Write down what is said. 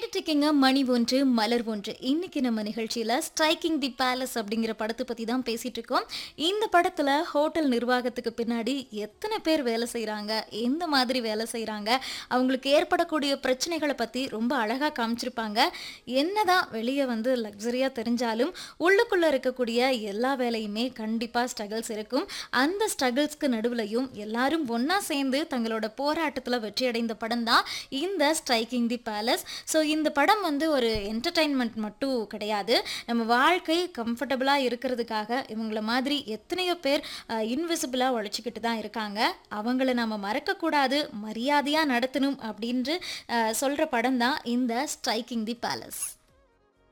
கேட்டுட்டு இருக்கீங்க மணி ஒன்று மலர் ஒன்று இன்னைக்கு நம்ம நிகழ்ச்சியில ஸ்ட்ரைக்கிங் தி பேலஸ் அப்படிங்கிற படத்தை பத்தி தான் பேசிட்டு இருக்கோம் இந்த படத்துல ஹோட்டல் நிர்வாகத்துக்கு பின்னாடி எத்தனை பேர் வேலை செய்றாங்க எந்த மாதிரி வேலை செய்றாங்க அவங்களுக்கு ஏற்படக்கூடிய பிரச்சனைகளை பத்தி ரொம்ப அழகா காமிச்சிருப்பாங்க என்னதான் வெளியே வந்து லக்ஸரியா தெரிஞ்சாலும் உள்ளுக்குள்ள இருக்கக்கூடிய எல்லா வேலையுமே கண்டிப்பா ஸ்ட்ரகிள்ஸ் இருக்கும் அந்த ஸ்ட்ரகிள்ஸ்க்கு நடுவுலையும் எல்லாரும் ஒண்ணா சேர்ந்து தங்களோட போராட்டத்துல வெற்றி அடைந்த படம் தான் இந்த ஸ்ட்ரைக்கிங் தி பேலஸ் ஸோ இந்த படம் வந்து ஒரு என்டர்டைன்மெண்ட் மட்டும் கிடையாது நம்ம வாழ்க்கை கம்ஃபர்டபுளாக இருக்கிறதுக்காக இவங்கள மாதிரி எத்தனையோ பேர் இன்விசிபிளாக உழைச்சிக்கிட்டு தான் இருக்காங்க அவங்கள நம்ம மறக்கக்கூடாது மரியாதையாக நடத்தணும் அப்படின்று சொல்கிற படம் தான் இந்த ஸ்ட்ரைக்கிங் தி பேலஸ்